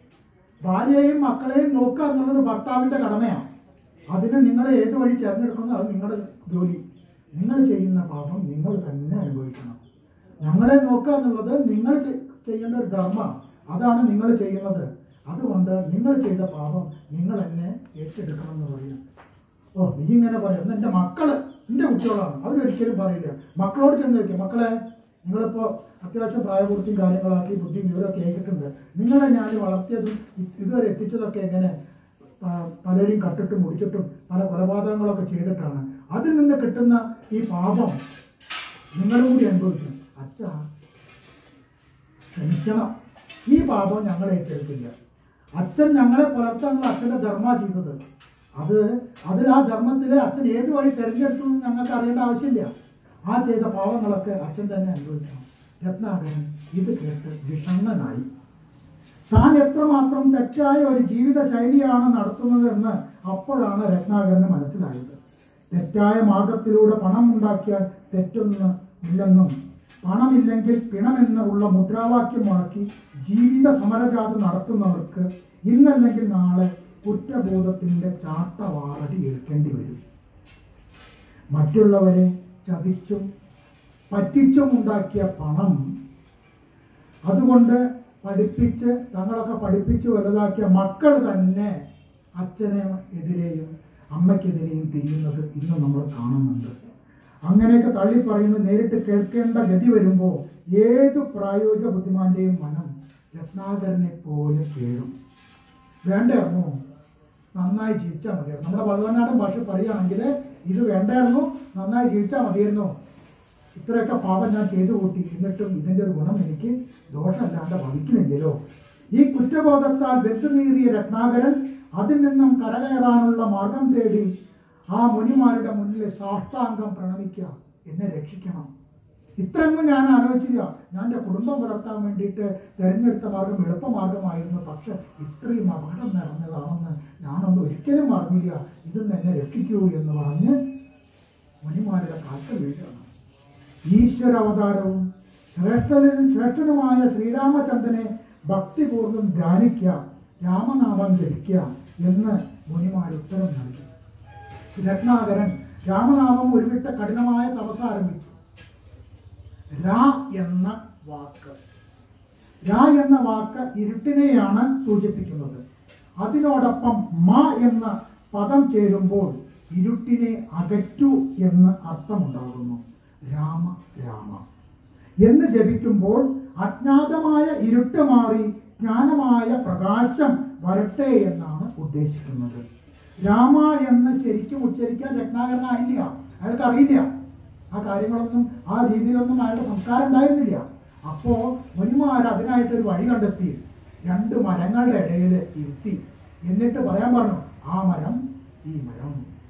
ഭാര്യയെയും മക്കളെയും നോക്കുക എന്നുള്ളത് ഭർത്താവിൻ്റെ കടമയാണ് അതിന് നിങ്ങൾ ഏത് വഴി തിരഞ്ഞെടുക്കുന്നു അത് നിങ്ങളുടെ ജോലി നിങ്ങൾ ചെയ്യുന്ന പാപം നിങ്ങൾ തന്നെ അനുഭവിക്കണം ഞങ്ങളെ നോക്കുക എന്നുള്ളത് നിങ്ങൾ ചെ- ചെയ്യേണ്ട ഒരു ധർമ്മമാണ് അതാണ് നിങ്ങൾ ചെയ്യുന്നത് അതുകൊണ്ട് നിങ്ങൾ ചെയ്ത പാപം നിങ്ങൾ എന്നെ ഏറ്റെടുക്കണം എന്ന് പറയും ഓ നീ ഇങ്ങനെ പറയും എന്നാ എൻ്റെ മക്കള് എൻ്റെ കുട്ടികളാണ് അവരൊരിക്കലും പറയില്ല മക്കളോട് ചെന്ന് ചോദിക്കും മക്കളെ നിങ്ങളിപ്പോൾ അത്യാവശ്യം പ്രായപൂർത്തിയും കാര്യങ്ങളാക്കി ബുദ്ധിയും വിവരമൊക്കെ ഏകിട്ടുണ്ട് നിങ്ങളെ ഞാൻ വളർത്തിയതും ഇ- ഇതുവരെ എത്തിച്ചതൊക്കെ എങ്ങനെ ആ, പലരെയും കട്ടിട്ടും മുടിച്ചിട്ടും പല കൊലപാതകങ്ങളൊക്കെ ചെയ്തിട്ടാണ് അതിൽ നിന്ന് കിട്ടുന്ന ഈ പാപം നിങ്ങളും കൂടി അനുഭവിക്കും അച്ഛ ക്ഷമിക്കണം ഈ പാപം ഞങ്ങൾ ഏറ്റെടുക്കില്ല അച്ഛൻ ഞങ്ങളെ പുലർത്താനുള്ള അച്ഛൻ്റെ ധർമ്മ ചെയ്തത് അത് അതിൽ ആ ധർമ്മത്തിലെ അച്ഛൻ ഏത് വഴി തിരഞ്ഞെടുത്തു എന്ന് ഞങ്ങൾക്ക് അറിയേണ്ട ആവശ്യമില്ല ആ ചെയ്ത പാവങ്ങളൊക്കെ അച്ഛൻ തന്നെ അനുഭവിക്കണം രത്നാകരൻ ഇത് കേട്ട് വിഷണ്ണനായി താൻ എത്രമാത്രം തെറ്റായ ഒരു ജീവിത ശൈലിയാണ് നടത്തുന്നതെന്ന് അപ്പോഴാണ് രത്നാകരന് മനസ്സിലായത് തെറ്റായ മാർഗത്തിലൂടെ പണം ഉണ്ടാക്കിയാൽ തെറ്റൊന്നും ഇല്ലെന്നും പണമില്ലെങ്കിൽ പിണമെന്ന് ഉള്ള മുദ്രാവാക്യം മുഴക്കി ജീവിത സമരജാത നടത്തുന്നവർക്ക് ഇന്നല്ലെങ്കിൽ നാളെ കുറ്റബോധത്തിൻ്റെ ചാട്ടവാറടി ഏൽക്കേണ്ടി വരും മറ്റുള്ളവരെ ചതിച്ചും പറ്റിച്ചും ഉണ്ടാക്കിയ പണം അതുകൊണ്ട് പഠിപ്പിച്ച് തങ്ങളൊക്കെ പഠിപ്പിച്ച് വലുതാക്കിയ മക്കൾ തന്നെ അച്ഛനെ എതിരെയും അമ്മയ്ക്കെതിരെയും തിരിയുന്നത് ഇന്ന് നമ്മൾ കാണുന്നുണ്ട് അങ്ങനെയൊക്കെ തള്ളി പറയുന്നത് നേരിട്ട് കേൾക്കേണ്ട ഗതി വരുമ്പോൾ ഏത് പ്രായോഗിക ബുദ്ധിമാന്റെയും മനം രത്നാകരനെ പോലെ കേഴും വേണ്ടായിരുന്നോ നന്നായി ജീവിച്ചാൽ മതിയായിരുന്നു നമ്മുടെ ഭഗവനാടൻ ഭാഷ പറയുകയാണെങ്കിൽ ഇത് വേണ്ടായിരുന്നു നന്നായി ജീവിച്ചാൽ മതിയായിരുന്നു ഇത്രയൊക്കെ പാപം ഞാൻ ചെയ്തു കൂട്ടി എന്നിട്ടും ഇതിൻ്റെ ഒരു ഗുണം എനിക്ക് ദോഷമല്ലാണ്ട് ഭവിക്കണില്ലല്ലോ ഈ കുറ്റബോധത്താൽ വെത്തുനീറിയ രത്നാകരൻ അതിൽ നിന്നും കരകയറാനുള്ള മാർഗം തേടി ആ മുനിമാരുടെ മുന്നിൽ സാഷ്ടാംഗം പ്രണമിക്കുക എന്നെ രക്ഷിക്കണം ഇത്രയൊന്നും ഞാൻ ആലോചിച്ചില്ല ഞാൻ എൻ്റെ കുടുംബം പുലർത്താൻ വേണ്ടിയിട്ട് തിരഞ്ഞെടുത്ത മാർഗം എളുപ്പമാർഗമായിരുന്നു പക്ഷെ ഇത്രയും അപകടം നിറഞ്ഞതാണെന്ന് ഞാനൊന്നും ഒരിക്കലും അറിഞ്ഞില്ല ഇതൊന്ന് എന്നെ രക്ഷിക്കൂ എന്ന് പറഞ്ഞ് മുനിമാരുടെ കാൽക്കൽ വീഴുകയാണ് ഈശ്വര അവതാരവും ശ്രേഷ്ഠനും ശ്രേഷ്ഠനുമായ ശ്രീരാമചന്ദ്രനെ ഭക്തിപൂർവ്വം ധ്യാനിക്കുക രാമനാമം ജപിക്കുക എന്ന് മുനിമാർ ഉത്തരം നൽകി രത്നാകരൻ രാമനാമം ഉരുവിട്ട കഠിനമായ തപസ് ആരംഭിച്ചു രാ എന്ന വാക്ക് രാ എന്ന വാക്ക് ഇരുട്ടിനെയാണ് സൂചിപ്പിക്കുന്നത് അതിനോടൊപ്പം മ എന്ന പദം ചേരുമ്പോൾ ഇരുട്ടിനെ അകറ്റു എന്ന് അർത്ഥമുണ്ടാകുന്നു രാമ രാമ എന്ന് ജപിക്കുമ്പോൾ അജ്ഞാതമായ ഇരുട്ട് മാറി ജ്ഞാനമായ പ്രകാശം വരട്ടെ എന്നാണ് ഉദ്ദേശിക്കുന്നത് രാമ എന്ന് ശരിക്കും ഉച്ചരിക്കാൻ രത്നാകരനായില്ല അയാൾക്ക് അറിയില്ല ആ കാര്യങ്ങളൊന്നും ആ രീതിയിലൊന്നും അയാളുടെ സംസ്കാരം ഉണ്ടായിരുന്നില്ല അപ്പോൾ മുനിമാർ അതിനായിട്ടൊരു വഴി കണ്ടെത്തി രണ്ട് മരങ്ങളുടെ ഇടയിൽ ഇരുത്തി എന്നിട്ട് പറയാൻ പറഞ്ഞു ആ മരം ഈ മരം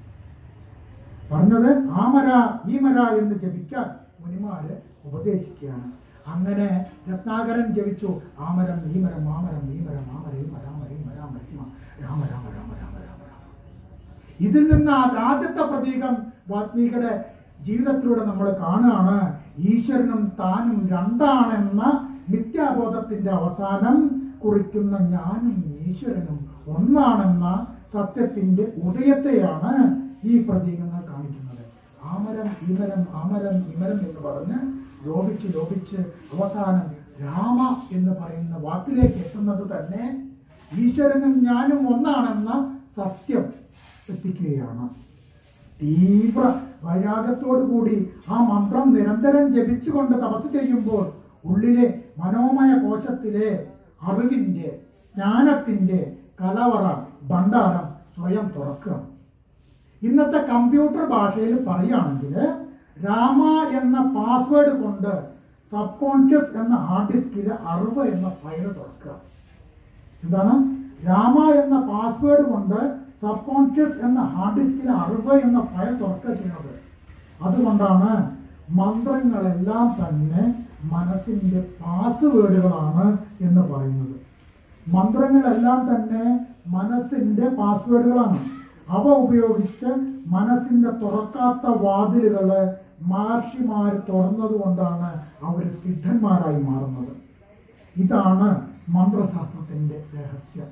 പറഞ്ഞത് ആ മര ഈ മര എന്ന് ജപിക്കാൻ മുനിമാര് ഉപദേശിക്കുകയാണ് അങ്ങനെ രത്നാകരൻ ജപിച്ചു ആമരം ഈ മരം ആമരം ഈ മരം ആമരയും മരാമരയും മരാമരയും രാമ രാമ രാമ രാമ രാമ രാമ ഇതിൽ നിന്ന് ആ ആദ്യത്തെ പ്രതീകം വാത്മീകിയുടെ ജീവിതത്തിലൂടെ നമ്മൾ കാണുകയാണ് ഈശ്വരനും താനും രണ്ടാണെന്ന മിഥ്യാബോധത്തിന്റെ അവസാനം കുറിക്കുന്ന ഞാനും ഈശ്വരനും ഒന്നാണെന്ന സത്യത്തിന്റെ ഉദയത്തെയാണ് ഈ പ്രതീകങ്ങൾ കാണിക്കുന്നത് ആമരം ഇമരം ആമരം ഇമരം എന്ന് പറഞ്ഞ് ലോപിച്ച് ലോപിച്ച് അവസാനം രാമ എന്ന് പറയുന്ന വാക്കിലേക്ക് എത്തുന്നത് തന്നെ ഈശ്വരനും ഞാനും ഒന്നാണെന്ന സത്യം എത്തിക്കുകയാണ് തീവ്ര വൈരാഗ്യത്തോടു കൂടി ആ മന്ത്രം നിരന്തരം ജപിച്ചുകൊണ്ട് തപസ് ചെയ്യുമ്പോൾ ഉള്ളിലെ മനോമയ കോശത്തിലെ അറിവിൻ്റെ ജ്ഞാനത്തിൻ്റെ കലവറ ഭണ്ഡാരം സ്വയം തുറക്കുക ഇന്നത്തെ കമ്പ്യൂട്ടർ ഭാഷയിൽ പറയുകയാണെങ്കിൽ രാമ എന്ന പാസ്വേഡ് കൊണ്ട് സബ് കോൺഷ്യസ് എന്ന ഹാർഡ് ഡിസ്കിൽ അറിവ് എന്ന ഫയൽ തുറക്കുക എന്താണ് രാമ എന്ന പാസ്വേഡ് കൊണ്ട് സബ് കോൺഷ്യസ് എന്ന ഹാർഡ് ഡിസ്കിൽ അറിവ് എന്ന ഫയൽ തുറക്കുക ചെയ്യുന്നത് അതുകൊണ്ടാണ് മന്ത്രങ്ങളെല്ലാം തന്നെ മനസ്സിൻ്റെ പാസ്വേഡുകളാണ് എന്ന് പറയുന്നത് മന്ത്രങ്ങളെല്ലാം തന്നെ മനസ്സിൻ്റെ പാസ്വേഡുകളാണ് അവ ഉപയോഗിച്ച് മനസ്സിൻ്റെ തുറക്കാത്ത വാതിലുകൾ മഹർഷിമാർ തുറന്നതുകൊണ്ടാണ് അവർ സിദ്ധന്മാരായി മാറുന്നത് ഇതാണ് മന്ത്രശാസ്ത്രത്തിൻ്റെ രഹസ്യം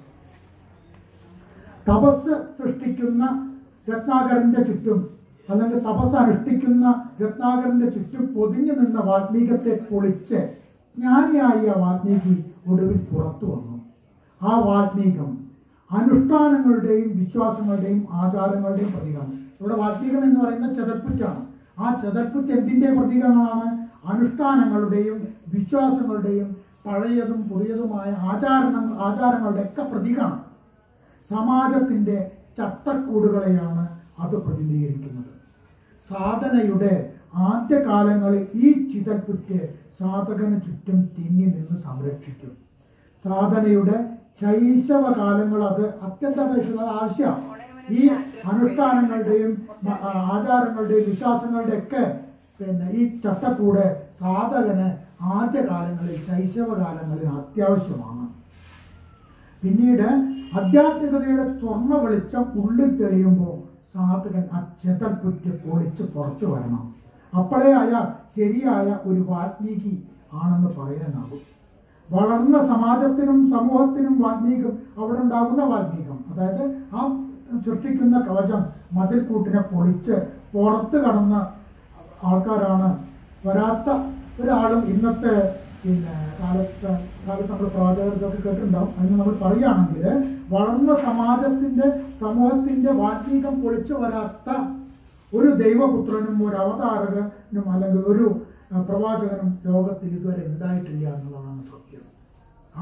തപസ് സൃഷ്ടിക്കുന്ന രത്നാകരന്റെ ചുറ്റും അല്ലെങ്കിൽ തപസ് അനുഷ്ഠിക്കുന്ന രത്നാകരന്റെ ചുറ്റും പൊതിഞ്ഞു നിന്ന വാൽമീകത്തെ പൊളിച്ച് ജ്ഞാനിയായ വാൽമീകി ഒടുവിൽ പുറത്തു വന്നു ആ വാൽമീകം അനുഷ്ഠാനങ്ങളുടെയും വിശ്വാസങ്ങളുടെയും ആചാരങ്ങളുടെയും പ്രതീകമാണ് ഇവിടെ വാൽമീകം എന്ന് പറയുന്ന ചെതൽപ്പുറ്റാണ് ആ ചെതൽപ്പുറ്റ് എന്തിൻ്റെ പ്രതീകങ്ങളാണ് അനുഷ്ഠാനങ്ങളുടെയും വിശ്വാസങ്ങളുടെയും പഴയതും പുതിയതുമായ ആചാരണ ആചാരങ്ങളുടെ ഒക്കെ പ്രതീകമാണ് സമാജത്തിൻ്റെ ചട്ടക്കൂടുകളെയാണ് അത് പ്രതിനിധീകരിക്കുന്നത് സാധനയുടെ ആദ്യകാലങ്ങളിൽ ഈ ചിതൽപ്പുറ്റ് സാധകന് ചുറ്റും തിങ്ങി നിന്ന് സംരക്ഷിക്കും സാധനയുടെ ശൈശവ കാലങ്ങൾ അത് അത്യന്താപേക്ഷിത അത് ആവശ്യമാണ് ഈ അനുഷ്ഠാനങ്ങളുടെയും മ- ആ, ആചാരങ്ങളുടെയും വിശ്വാസങ്ങളുടെയും ഒക്കെ പിന്നെ ഈ ചട്ടക്കൂട് സാധകന് ആദ്യകാലങ്ങളിൽ ശൈശവകാലങ്ങളിൽ അത്യാവശ്യമാണ് പിന്നീട് ആധ്യാത്മികതയുടെ സ്വർണ്ണ വെളിച്ചം ഉള്ളിൽ തെളിയുമ്പോൾ സാധകൻ ആ ചെതൽപ്പുറ്റ് പൊളിച്ച് പുറത്തു വരണം അപ്പോഴേ അയാൾ ശരിയായ ഒരു വാൽമീകി ആണെന്ന് പറയാനാകും വളർന്ന സമാജത്തിനും സമൂഹത്തിനും വാൽമീകം അവിടെ ഉണ്ടാകുന്ന വാൽമീകം അതായത് ആ സൃഷ്ടിക്കുന്ന കവചം മതിൽക്കൂട്ടിനെ പൊളിച്ച് പുറത്ത് കടന്ന ആൾക്കാരാണ് വരാത്ത ഒരാളും ഇന്നത്തെ പിന്നെ കാലത്ത് കാലത്ത് നമ്മൾ പ്രവാചകർക്കൊക്കെ കേട്ടിട്ടുണ്ടാവും അതിന് നമ്മൾ പറയുകയാണെങ്കിൽ വളർന്ന സമാജത്തിൻ്റെ സമൂഹത്തിൻ്റെ വാൽമീകം പൊളിച്ചു വരാത്ത ഒരു ദൈവപുത്രനും ഒരു അവതാരകനും അല്ലെങ്കിൽ ഒരു ആ, പ്രവാചകനും ലോകത്തിൽ ഇതുവരെ ഉണ്ടായിട്ടില്ല എന്നുള്ളതാണ് സത്യം ആ വ-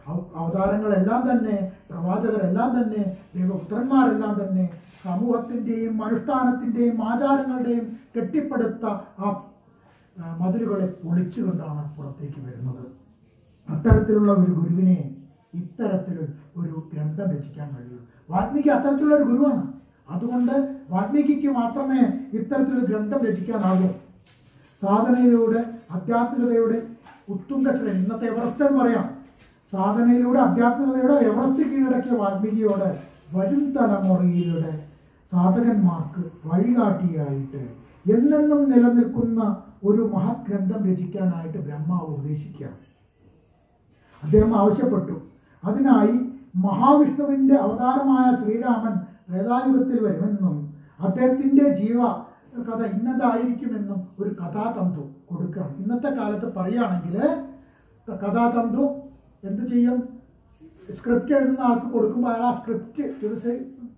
അവ- അവതാരങ്ങളെല്ലാം തന്നെ പ്രവാചകരെല്ലാം തന്നെ ദൈവപുത്രന്മാരെല്ലാം തന്നെ സമൂഹത്തിൻ്റെയും അനുഷ്ഠാനത്തിൻ്റെയും ആചാരങ്ങളുടെയും കെട്ടിപ്പടുത്ത ആ ആ, മതിലുകളെ പൊളിച്ചുകൊണ്ടാണ് പുറത്തേക്ക് വരുന്നത് അത്തരത്തിലുള്ള ഒരു ഗുരുവിനെ ഇത്തരത്തിൽ ഒരു ഗ്രന്ഥം രചിക്കാൻ കഴിയൂ വാൽമീകി അത്തരത്തിലുള്ള ഒരു ഗുരുവാണ് അതുകൊണ്ട് വാൽമീകിക്ക് മാത്രമേ ഇത്തരത്തിലൊരു ഗ്രന്ഥം രചിക്കാനാകൂ സാധനയിലൂടെ ആധ്യാത്മികതയുടെ ഉത്തുംഗ ശ്രേണി ഇന്നത്തെ എവറസ്റ്റ് എന്ന് പറയാം സാധനയിലൂടെ ആധ്യാത്മികതയുടെ എവറസ്റ്റ് കീഴടക്കിയ വാൽമീകിയോട് വരും തലമുറയിലൂടെ സാധകന്മാർക്ക് വഴികാട്ടിയായിട്ട് എന്നെന്നും നിലനിൽക്കുന്ന ഒരു മഹത് ഗ്രന്ഥം രചിക്കാനായിട്ട് ബ്രഹ്മാവ് ഉപദേശിക്കുകയാണ് അദ്ദേഹം ആവശ്യപ്പെട്ടു അതിനായി മഹാവിഷ്ണുവിൻ്റെ അവതാരമായ ശ്രീരാമൻ ത്രേതായുഗത്തിൽ വരുമെന്നും അദ്ദേഹത്തിൻ്റെ ജീവ കഥ ഇന്നതായിരിക്കുമെന്നും ഒരു കഥാതന്തു കൊടുക്കുകയാണ് ഇന്നത്തെ കാലത്ത് പറയുകയാണെങ്കിൽ കഥാതന്തു എന്ത് ചെയ്യും സ്ക്രിപ്റ്റ് എഴുതുന്ന ആൾക്ക് കൊടുക്കുമ്പോൾ അയാൾ ആ സ്ക്രിപ്റ്റ് ദിവസം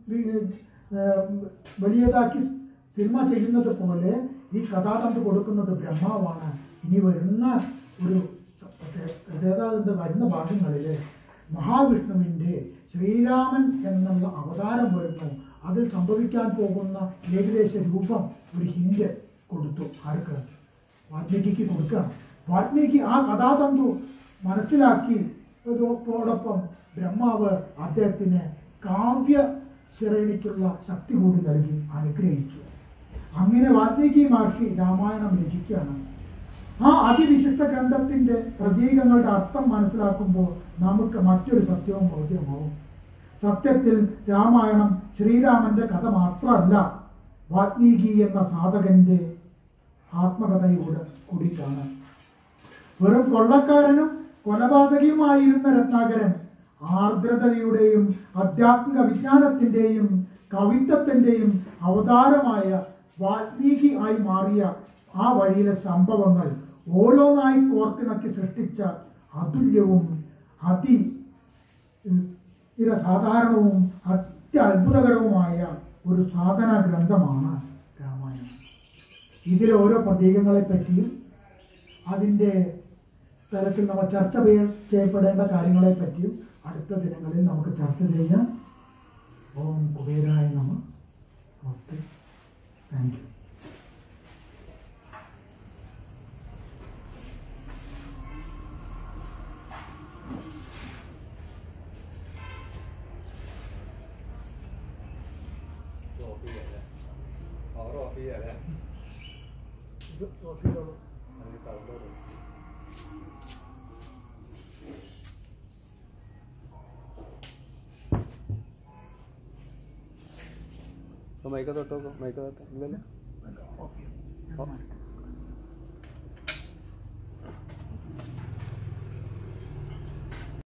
വലിയതാക്കി സിനിമ ചെയ്യുന്നത് പോലെ ഈ കഥാതന്തു കൊടുക്കുന്നത് ബ്രഹ്മാവാണ് ഇനി വരുന്ന ഒരു പ്രത്യേകത വരുന്ന ഭാഗങ്ങളിൽ മഹാവിഷ്ണുവിൻ്റെ ശ്രീരാമൻ എന്നുള്ള അവതാരം വരുന്നു അതിൽ സംഭവിക്കാൻ പോകുന്ന ഏകദേശ രൂപം ഒരു ഹിന്റ് കൊടുത്തു ആർക്ക് വാൽമീകിക്ക് കൊടുക്കുകയാണ് വാൽമീകി ആ കഥാതന്തു മനസ്സിലാക്കി അതോടൊപ്പം ബ്രഹ്മാവ് അദ്ദേഹത്തിന് കാവ്യ ശ്രേണിക്കുള്ള ശക്തി കൂടി നൽകി അനുഗ്രഹിച്ചു അങ്ങനെ വാൽമീകി മഹർഷി രാമായണം രചിക്കുകയാണ് ആ അതിവിശിഷ്ട ഗ്രന്ഥത്തിൻ്റെ പ്രതീകങ്ങളുടെ അർത്ഥം മനസ്സിലാക്കുമ്പോൾ നമുക്ക് മറ്റൊരു സത്യവും ബോധ്യമാവും സത്യത്തിൽ രാമായണം ശ്രീരാമന്റെ കഥ മാത്രമല്ല വാൽമീകി എന്ന സാധകന്റെ ആത്മകഥയിലൂടെ കൂടിയിട്ടാണ് വെറും കൊള്ളക്കാരനും കൊലപാതകയുമായിരുന്ന രത്നാകരൻ ആർദ്രതയുടെയും ആധ്യാത്മിക വിജ്ഞാനത്തിൻ്റെയും കവിത്വത്തിൻ്റെയും അവതാരമായ വാൽമീകി ആയി മാറിയ ആ വഴിയിലെ സംഭവങ്ങൾ ഓരോന്നായി കോർത്തിണക്കി സൃഷ്ടിച്ച അതുല്യവും അതി ഇര സാധാരണവും അത്യത്ഭുതകരവുമായ ഒരു സാധന ഗ്രന്ഥമാണ് രാമായണം ഇതിലെ ഓരോ പ്രതീകങ്ങളെ പറ്റിയും അതിൻ്റെ തരത്തിൽ നമ്മൾ ചർച്ച ചെയ്യ- ചെയ്യപ്പെടേണ്ട കാര്യങ്ങളെ പറ്റിയും അടുത്ത ദിനങ്ങളിൽ നമുക്ക് ചർച്ച ചെയ്യാം ഓം കുബേരായ നമ നമസ്തേ താങ്ക് യു ഓഫ് ചെയ്യല്ലേ പവർ ഓഫ് ചെയ്യല്ലേ ഇത് ഓഫീസോട് അല്ലെങ്കിൽ സൗണ്ട് കൊടുക്കും മൈക്ക തൊട്ടോ മൈക്ക തൊട്ടോ ഇല്ലല്ലോ ഓഫ് ചെയ്യും